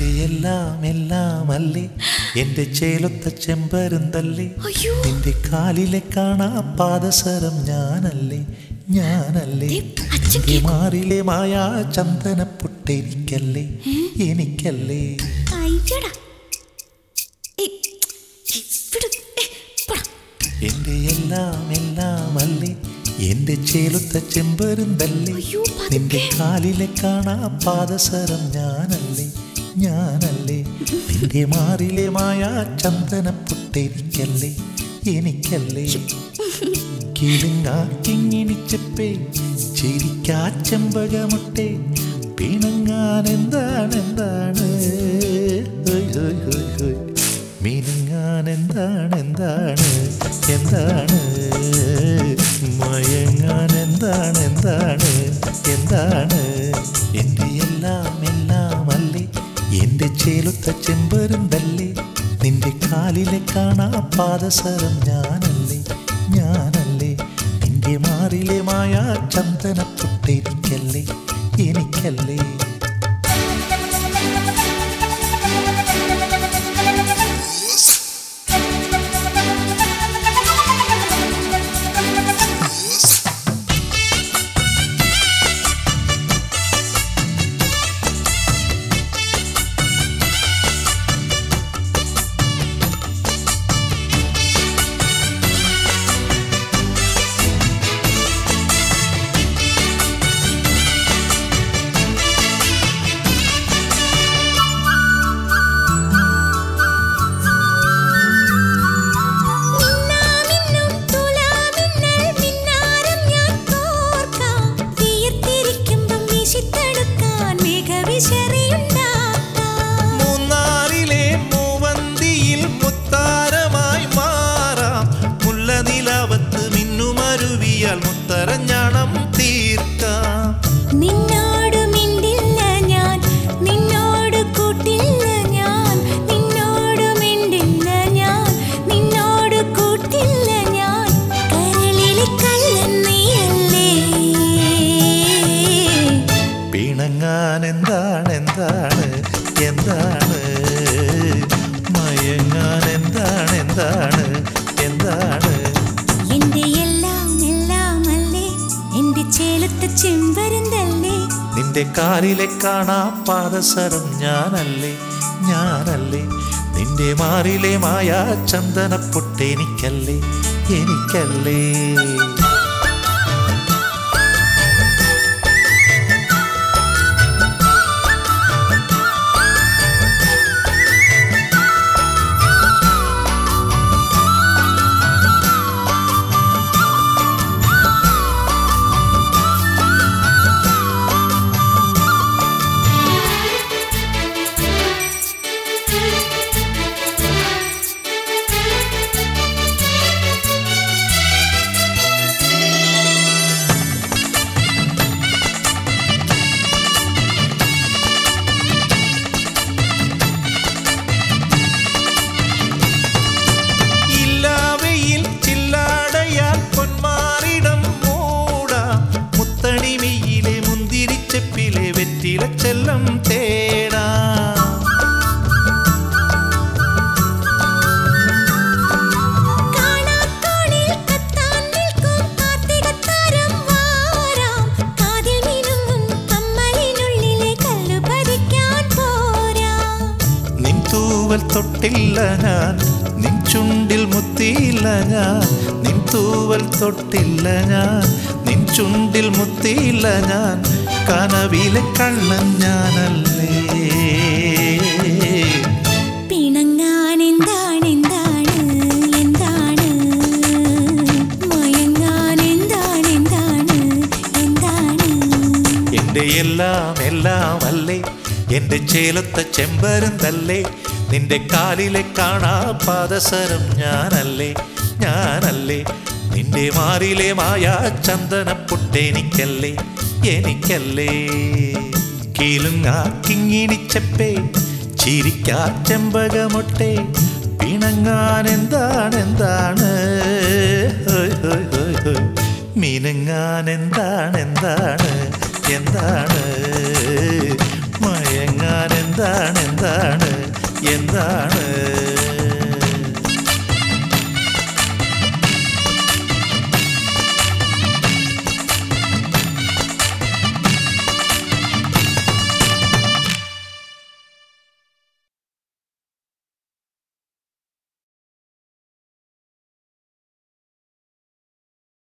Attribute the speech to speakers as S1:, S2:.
S1: എന്റെ എല്ലാം എല്ലാം അല്ലേ എന്റെ ചേലൊത്ത ചെമ്പരുന്തല്ലേ
S2: അയ്യോ
S1: നിന്റെ കാലിലെ കാണാ പാദസരം ഞാനല്ലേ ഞാനല്ലേ
S2: ദേ, അച്ഛൻ
S1: എന്റെ മാറിലെ മായാ ചന്ദന പൊട്ടെനിക്കല്ലേ എനിക്കല്ലേ
S2: അയ്യടാ ഏയ്, ഏയ്, വിട്. ഏയ്, പോടാ.
S1: എന്റെ എല്ലാം എല്ലാം അല്ലേ എന്റെ ചേലുത്ത ചെമ്പരുന്തല്ലേ
S2: അയ്യോ, പതുക്കെ.
S1: നിന്റെ കാലിലെ കാണാ പാദസരം ഞാനല്ലേ ഞാനല്ലേ നിന്റെ മാറിലെ മായാ ചന്ദന പൊട്ടെനിക്കല്ലേ എനിക്കല്ലേ കിളിങ്ങാക്കിങ്ങിണിച്ചപ്പേ ചിരിക്കാ ചെമ്പകമുട്ടെ പിണങ്ങാൻ എന്താണ് എന്താണ് ഹോയ് ഹോയ് ഹോയ് ഹോയ് മിനുങ്ങാൻ എന്താണ് എന്താണ് എന്താണ് മയങ്ങാൻ എന്താണ് എന്താണ് എന്താണ് എൻ്റെ എല്ലാം എല്ലാം അല്ലേ എൻ്റെ ചേലുത്ത ചെമ്പരുന്തല്ലേ നിന്റെ കാലിലെ കാണാ പാദസരം ഞാനല്ലേ ഞാനല്ലേ നിന്റെ മാറിലെ മായാ ചന്ദന പൊട്ടെനിക്കല്ലേ എനിക്കല്ലേ
S2: മിന്നാമിന്നും തുലാമിന്നൽ മിന്നാരം ഞാൻ കോർക്കാം. വിയർത്തിരിക്കുമ്പം വീശിത്തടുക്കാൻ മേഘവിശറിയുണ്ടാക്കാം.
S1: മൂന്നാറിലെ മൂവന്തിയിൽ മുത്താരമായി മാറാം മുല്ല നിലാവത്ത് മിന്നുമരുവിയാൽ മുത്തരഞ്ഞാണം തീർക്കാം
S2: നിന്നോട് മിണ്ടില്ല ഞാൻ നിന്നോട് കൂട്ടില്ല ഞാൻ നിന്നോട് മിണ്ടില്ല ഞാൻ നിന്നോട് കൂട്ടില്ല ഞാൻ കരളിലെ കള്ളൻ നീയല്ലേ
S1: പിണങ്ങാൻ എന്താണ് എന്താണ് എന്താണ് മയങ്ങാൻ എന്താണ് എന്താണ് എന്താണ്
S2: എന്റെ എല്ലാം എല്ലാം അല്ലേ എന്റെ ചേലത്തെ ചെമ്പരുന്തല്ലേ
S1: നിന്റെ കാലിലെ കാണാ പാദസരം ഞാനല്ലേ ഞാനല്ലേ നിന്റെ മാറിലെ മായാ ചന്ദന പൊട്ടെനിക്കല്ലേ എനിക്കല്ലേ ഇല്ലാവയിൽ ചില്ലാടയാൽ പൊന്മാറിടം മൂടാം മുത്തണിമയിലെ മുന്തിരിച്ചപ്പിലെ വെറ്റില ചെല്ലം തേടാം
S2: കാണാക്കോണിൽ കത്താൻ നിൽക്കും കാർത്തികത്താരം വാരാം കാതിൽ മിനുങ്ങും കമ്മലിനുള്ളിലെ കല്ലു പതിക്കാൻ പോരാം
S1: നിൻ തൂവൽ തൊട്ടില്ല ഞാൻ നിൻ ചുണ്ടിൽ മുത്തിയില്ല ഞാൻ നിൻ തൂവൽ തൊട്ടില്ല ഞാൻ നിൻ ചുണ്ടിൽ മുത്തിയില്ല ഞാൻ കനവിലെ കള്ളൻ ഞാനല്ലേ
S2: പിണങ്ങാൻ എന്താണ് എന്താണ് എന്താണ് മയങ്ങാൻ എന്താണ് എന്താണ് എന്താണ്
S1: എന്റെ എല്ലാം എല്ലാം അല്ലേ എന്റെ ചേലത്ത ചെമ്പരുന്തല്ലേ നിന്റെ കാലിലെ കാണാ പാദസരം ഞാനല്ലേ ഞാനല്ലേ നിന്റെ മാറിലെ മായാ ചന്ദന പൊട്ടെനിക്കല്ലേ എനിക്കല്ലേ കിളുങ്ങാക്കിങ്ങിണിച്ചപ്പേ ചിരിക്കാ ചെമ്പകമൊട്ടെ പിണങ്ങാൻ എന്താണ് എന്താണ് ഹോയ് ഹോയ് ഹോയ് ഹോയ് മിനുങ്ങാൻ എന്താണ് എന്താണ് എന്താണ് മയ മയങ്ങാൻ എന്താണ് എന്താണ് എന്താണ്